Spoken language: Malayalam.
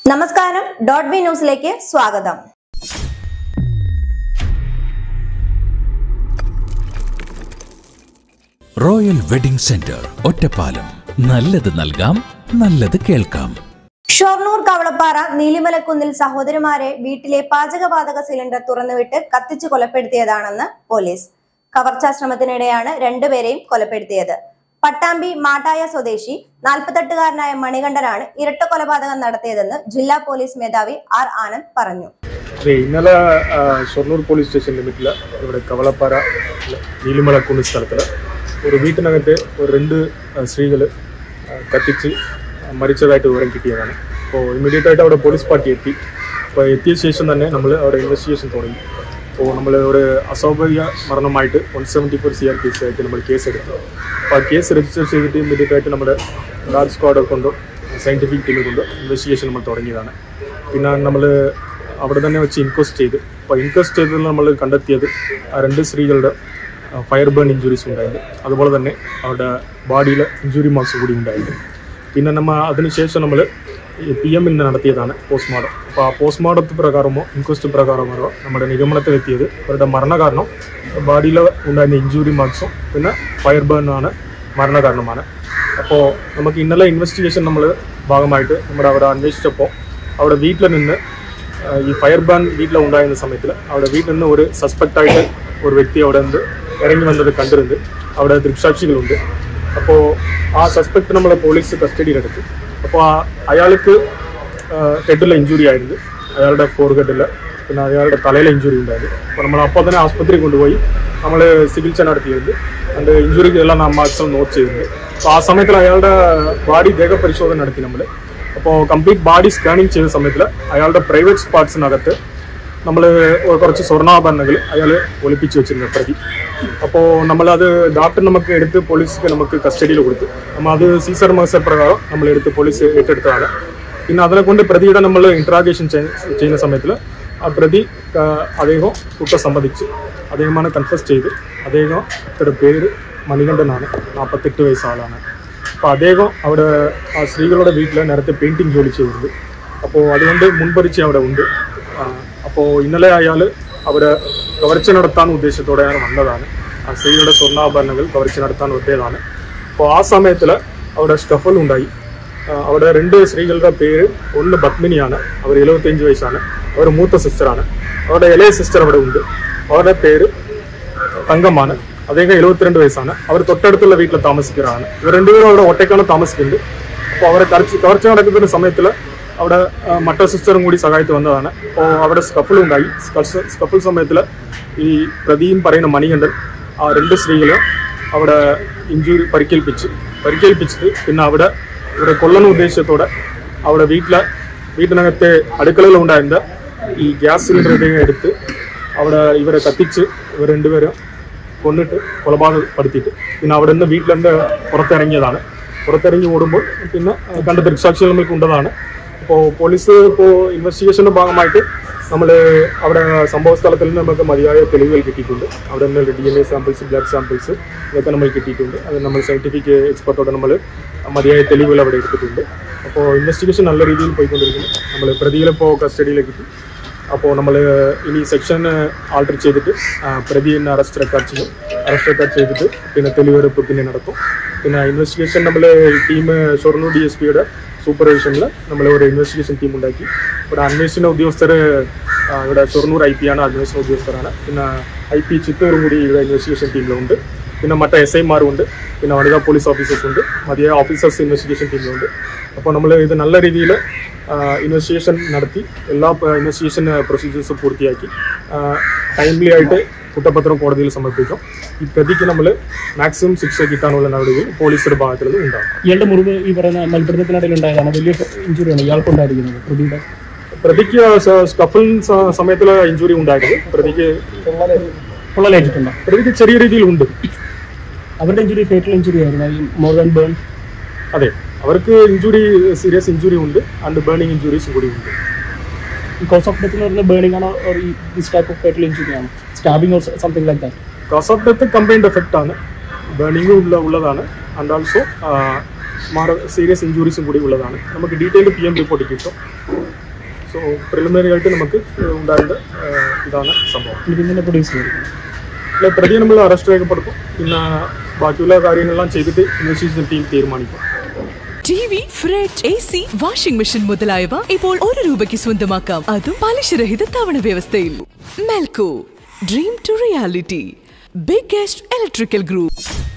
നമസ്കാരം ഡോട്ട് ബി ന്യൂസിലേക്ക് സ്വാഗതം റോയൽ വെഡിംഗ് സെന്റർ ഒറ്റപ്പാലം നല്ലത് നൽകാം നല്ലത് കേൾക്കാം ഷൊർണൂർ കവളപ്പാറ നീലിമലക്കുന്നിൽ സഹോദരിമാരെ വീട്ടിലെ പാചകവാതക സിലിണ്ടർ തുറന്നുവിട്ട് കത്തിച്ചു കൊലപ്പെടുത്തിയതാണെന്ന് പോലീസ് കവർച്ചാ ശ്രമത്തിനിടെയാണ് രണ്ടുപേരെയും കൊലപ്പെടുത്തിയത് പട്ടാമ്പി മാട്ടായ സ്വദേശി നാൽപ്പത്തെട്ടുകാരനായ മണികണ്ഠനാണ് ഇരട്ട കൊലപാതകം നടത്തിയതെന്ന് ജില്ലാ പോലീസ് മേധാവി ആർ ആനന്ദ് പറഞ്ഞു അതെ ഇന്നലെ ആ, ഷൊർണൂർ പോലീസ് സ്റ്റേഷൻ ലിമിറ്റിൽ ഇവിടെ കവളപ്പാറ നീലിമലക്കുന്ന് സ്ഥലത്തിൽ ഒരു വീട്ടിനകത്ത് ഒരു രണ്ട് സ്ത്രീകൾ കത്തിച്ച് മരിച്ചതായിട്ട് വിവരം കിട്ടിയതാണ് അപ്പോൾ ഇമ്മീഡിയറ്റ് ആയിട്ട് അവിടെ പോലീസ് പാർട്ടി എത്തി അപ്പോൾ എത്തിയ ശേഷം തന്നെ നമ്മൾ അവിടെ ഇൻവെസ്റ്റിഗേഷൻ തുടങ്ങി അപ്പോൾ നമ്മൾ ഒരു അസ്വാഭാവിക മരണമായിട്ട് one seventy four C R case ആയിട്ട് നമ്മൾ കേസ് എടുത്തു അപ്പോൾ ആ കേസ് രജിസ്റ്റർ ചെയ്തിട്ട് ഇമ്മീഡിയറ്റ് ആയിട്ട് നമ്മുടെ ഗാർഡ് സ്ക്വാഡ് കൊണ്ടും സയൻറ്റിഫിക് ടീമിൽ കൊണ്ട് ഇൻവെസ്റ്റിഗേഷൻ നമ്മൾ തുടങ്ങിയതാണ് പിന്നെ നമ്മൾ അവിടെ തന്നെ വെച്ച് ഇൻക്വസ്റ്റ് ചെയ്ത് അപ്പോൾ ഇൻക്വസ്റ്റ് ചെയ്തതിൽ നമ്മൾ കണ്ടെത്തിയത് ആ രണ്ട് സ്ത്രീകളുടെ ഫയർ ബേൺ ഇഞ്ചുറീസ് ഉണ്ടായിരുന്നു അതുപോലെ തന്നെ അവരുടെ ബോഡിയിൽ ഇഞ്ചുറി മാർക്സ് കൂടി ഉണ്ടായിരുന്നു പിന്നെ നമ്മ അതിനുശേഷം നമ്മൾ പി എമ്മിന് നടത്തിയതാണ് പോസ്റ്റ്മോർട്ടം അപ്പോൾ ആ പോസ്റ്റ്മോർട്ടത്തിൽ പ്രകാരമോ ഇൻക്വസ്റ്റ് പ്രകാരമോ നമ്മുടെ നിഗമനത്തിലെത്തിയത് അവരുടെ മരണകാരണം ബോഡിയിൽ ഉണ്ടായിരുന്ന ഇഞ്ചുറി മാർക്സും പിന്നെ ഫയർ ബേൺ ആണ് മരണകാരണമാണ് അപ്പോൾ നമുക്ക് ഇന്നലെ ഇൻവെസ്റ്റിഗേഷൻ നമ്മൾ ഭാഗമായിട്ട് നമ്മുടെ അവിടെ അന്വേഷിച്ചപ്പോൾ അവിടെ വീട്ടിൽ നിന്ന് ആ, ഈ ഫയർ ബാൻ വീട്ടിൽ ഉണ്ടായിരുന്ന സമയത്തിൽ അവിടെ വീട്ടിൽ നിന്ന് ഒരു സസ്പെക്ട് ആയിട്ട് ഒരു വ്യക്തി അവിടെ നിന്ന് ഇറങ്ങി വന്നത് കണ്ടിരുന്നത് അവിടെ ദൃക്സാക്ഷികളുണ്ട് അപ്പോൾ ആ സസ്പെക്ട് നമ്മളെ പോലീസ് കസ്റ്റഡിയിലെടുത്തു അപ്പോൾ ആ അയാൾക്ക് ഹെഡിലെ ഇഞ്ചുറി ആയിരുന്നു അയാളുടെ ഫോർഹെഡിൽ പിന്നെ അയാളുടെ തലയിലെ ഇഞ്ചുറി ഉണ്ടായിരുന്നു അപ്പോൾ നമ്മൾ അപ്പോൾ തന്നെ ആസ്പത്രി കൊണ്ടുപോയി നമ്മൾ ചികിത്സ നടത്തിയിരുന്നു അതിൻ്റെ ഇഞ്ചുറി എല്ലാം നാം മാക്സിമം നോട്ട് ചെയ്തിരുന്നു അപ്പോൾ ആ സമയത്തിൽ അയാളുടെ ബോഡി ദേഹപരിശോധന നടത്തി നമ്മൾ അപ്പോൾ കംപ്ലീറ്റ് ബോഡി സ്കാനിങ് ചെയ്ത സമയത്തിൽ അയാളുടെ പ്രൈവറ്റ് സ്പാർട്സിനകത്ത് നമ്മൾ കുറച്ച് സ്വർണ്ണാഭരണങ്ങൾ അയാൾ ഒളിപ്പിച്ച് വെച്ചിരുന്നു പ്രതി അപ്പോൾ നമ്മളത് ഡോക്ടർ നമുക്ക് എടുത്ത് പോലീസിക്ക് നമുക്ക് കസ്റ്റഡിയിൽ കൊടുത്തു നമ്മൾ അത് സീസർ മഹസർ പ്രകാരം നമ്മൾ എടുത്ത് പോലീസ് ഏറ്റെടുത്തതാണ് പിന്നെ അതിനെ കൊണ്ട് പ്രതിയുടെ നമ്മൾ ഇൻട്രാഗേഷൻ ചെയ്യുന്ന സമയത്തിൽ ആ പ്രതി ആ, അദ്ദേഹം കുറ്റം സമ്മതിച്ച് അദ്ദേഹമാണ് കൺഫസ് ചെയ്ത് അദ്ദേഹത്തിന്റെ പേര് മണികണ്ഠനാണ് നാൽപ്പത്തെട്ട് വയസ്സാളാണ് അപ്പോൾ അദ്ദേഹം അവിടെ ആ സ്ത്രീകളുടെ വീട്ടിൽ നേരത്തെ പെയിന്റിങ് ജോലി ചെയ്തിട്ടുണ്ട് അപ്പോൾ അതുകൊണ്ട് മുൻപരിചയം അവിടെ ഉണ്ട് അപ്പോൾ ഇന്നലെ അയാൾ അവിടെ കവർച്ച നടത്താൻ ഉദ്ദേശത്തോടെയാണ് വന്നതാണ് ആ സ്ത്രീകളുടെ സ്വർണ്ണാഭരണങ്ങൾ കവർച്ച നടത്താൻ എത്തിയതാണ് അപ്പോൾ ആ സമയത്തിൽ അവിടെ സ്റ്റഫൽ ഉണ്ടായി ആ, അവിടെ രണ്ട് സ്ത്രീകളുടെ പേര് ഒന്ന് പത്മിനിയാണ് അവർ എഴുപത്തിയഞ്ച് വയസ്സാണ് അവർ മൂത്ത സിസ്റ്ററാണ് അവരുടെ ഇളയ സിസ്റ്റർ അവിടെ ഉണ്ട് അവരുടെ പേര് തങ്കമാണ് അദ്ദേഹം എഴുപത്തിരണ്ട് വയസ്സാണ് അവർ തൊട്ടടുത്തുള്ള വീട്ടിൽ താമസിക്കുന്നതാണ് ഇവർ രണ്ടുപേരും അവിടെ ഒറ്റയ്ക്കാണ് താമസിക്കുന്നത് അപ്പോൾ അവരെ കറച്ച് കവർച്ച നടക്കുന്ന സമയത്തിൽ അവിടെ ആ, മറ്റ സിസ്റ്ററും കൂടി സഹായത്ത് വന്നതാണ് അപ്പോൾ അവിടെ സ്കപ്പിൾ ഉണ്ടായി സ്കപ്പിൾ സമയത്തിൽ ഈ പ്രതിയും പറയുന്ന മണികണ്ഠൻ ആ രണ്ട് സ്ത്രീകളെ അവിടെ ഇഞ്ചുറി പരിക്കേൽപ്പിച്ച് പരിക്കേൽപ്പിച്ചിട്ട് പിന്നെ അവിടെ ഇവിടെ കൊല്ലുന്ന ഉദ്ദേശത്തോടെ അവിടെ വീട്ടിലെ വീട്ടിനകത്തെ അടുക്കളയിൽ ഉണ്ടായിരുന്ന ഈ ഗ്യാസ് സിലിണ്ടർ ഇദ്ദേഹം എടുത്ത് അവിടെ ഇവരെ കത്തിച്ച് ഇവർ രണ്ടുപേരും കൊന്നിട്ട് കൊലപാതകപ്പെടുത്തിയിട്ട് പിന്നെ അവിടെ നിന്ന് വീട്ടിൽ നിന്ന് പുറത്തിറങ്ങിയതാണ് പുറത്തിറങ്ങി ഓടുമ്പോൾ പിന്നെ ആ, കണ്ട ദൃക്സാക്ഷികൾ നമുക്ക് ഉണ്ടതാണ് അപ്പോൾ പോലീസ് ഇപ്പോൾ ഇൻവെസ്റ്റിഗേഷന്റെ ഭാഗമായിട്ട് നമ്മൾ അവിടെ സംഭവ സ്ഥലത്തിൽ നിന്ന് നമുക്ക് മതിയായ തെളിവുകൾ കിട്ടിയിട്ടുണ്ട് അവിടെ നിന്ന് D N A samples blood samples ഇതൊക്കെ നമ്മൾ കിട്ടിയിട്ടുണ്ട് അത് നമ്മൾ സയന്റിഫിക് എക്സ്പെർട്ടോടെ നമ്മൾ മതിയായ തെളിവുകൾ അവിടെ എടുത്തിട്ടുണ്ട് അപ്പോൾ ഇൻവെസ്റ്റിഗേഷൻ നല്ല രീതിയിൽ പോയിക്കൊണ്ടിരിക്കുന്നു നമ്മൾ പ്രതികളെ ഇപ്പോൾ കസ്റ്റഡിയിലേക്ക് കിട്ടി അപ്പോൾ നമ്മൾ ഇനി സെക്ഷൻ ആൾട്ടർ ചെയ്തിട്ട് ആ, പ്രതിയെ അറസ്റ്റ് റെക്കോർഡ് ചെയ്യും അറസ്റ്റ് റെക്കോർഡ് ചെയ്തിട്ട് പിന്നെ തെളിവെടുപ്പ് പിന്നെ നടത്തും പിന്നെ ഇൻവെസ്റ്റിഗേഷൻ നമ്മൾ ടീം ഷൊർണൂർ ഡി എസ് പിയുടെ സൂപ്പർവിഷനിൽ നമ്മൾ ഒരു ഇൻവെസ്റ്റിഗേഷൻ ടീം ഉണ്ടാക്കി ഇവിടെ അന്വേഷണ ഉദ്യോഗസ്ഥർ ആ, ഇവിടെ ഷൊർണൂർ ഐ പി ആണ് അന്വേഷണ ഉദ്യോഗസ്ഥരാണ് പിന്നെ ഐ പി ചിത്തൂറും കൂടി ഇവിടെ ഇൻവെസ്റ്റിഗേഷൻ ടീമിലുണ്ട് പിന്നെ മറ്റേ എസ് ഐമാരും ഉണ്ട് പിന്നെ വനിതാ പോലീസ് ഓഫീസേഴ്സ് ഉണ്ട് മതിയായ ഓഫീസേഴ്സ് ഇൻവെസ്റ്റിഗേഷൻ ടീമിലുണ്ട് അപ്പോൾ നമ്മൾ ഇത് നല്ല രീതിയിൽ ഇൻവെസ്റ്റിഗേഷൻ നടത്തി എല്ലാ ഇൻവെസ്റ്റിഗേഷൻ പ്രൊസീജിയേഴ്സും പൂർത്തിയാക്കി ടൈംലി ആയിട്ട് കുറ്റപത്രം കോടതിയിൽ സമർപ്പിക്കും ഈ പ്രതിക്ക് നമ്മൾ മാക്സിമം ശിക്ഷ കിട്ടാനുള്ള നടപടികൾ പോലീസിന്റെ ഭാഗത്തു നിന്ന് ഉണ്ടാകും ഇയാളുടെ മുറിവ് ഈ പറയുന്ന മൽപിടുത്തത്തിനിടയിൽ ഉണ്ടായതാണ് വലിയ ഇഞ്ചുറിയാണ് ഇയാൾക്കുണ്ടായിരിക്കുന്നത് പ്രതിയുടെ പ്രതിക്ക് സ്കഫിൾ സമയത്തിൽ ഇഞ്ചുറി ഉണ്ടായിരുന്നു പ്രതിക്ക് പൊള്ളലേറ്റിട്ടുണ്ടോ പ്രതിക്ക് ചെറിയ രീതിയിൽ ഉണ്ട് അവരുടെ ഇഞ്ചുറി ഫേറ്റൽ ഇഞ്ചുറി ആയിരുന്നു ഈ മോർ ദാൻ ബേൺ അതെ അവർക്ക് ഇഞ്ചുറി സീരിയസ് ഇഞ്ചുറി ഉണ്ട് ആൻഡ് ബേണിംഗ് ഇഞ്ചുറീസും കൂടി ഉണ്ട് കോസ് ഓഫ് ഡെത്ത് എന്ന് പറയുന്നത് ബേണിംഗ് ആണോ or ഈ this type of fatal injury ആണോ stabbing or something like that cause of death combined effect ആണ് ബേണിംഗും ഉള്ള ഉള്ളതാണ് ആൻഡ് ഓൾസോ മാറ സീരിയസ് ഇഞ്ചുറീസും കൂടി ഉള്ളതാണ് നമുക്ക് ഡീറ്റെയിൽഡ് പി എം റിപ്പോർട്ട് കിട്ടും സോ പ്രിലിമിനറി ആയിട്ട് നമുക്ക് ഉണ്ടായത് ഇതാണ് സംഭവം പിന്നെ പ്രൊഡ്യൂസ് ചെയ്തു അല്ല പ്രതിയെ നമ്മൾ അറസ്റ്റ് രേഖപ്പെടുത്തും പിന്നെ ബാക്കിയുള്ള കാര്യങ്ങളെല്ലാം ചെയ്തിട്ട് ഇൻവെസ്റ്റിഗേഷൻ ടീം തീരുമാനിക്കും T V fridge A C washing machine മുതലായവ ഇപ്പോൾ ഒരു രൂപയ്ക്ക് സ്വന്തമാക്കാം അതും പലിശരഹിത തവണ വ്യവസ്ഥയിൽ Melco dream to reality biggest electrical group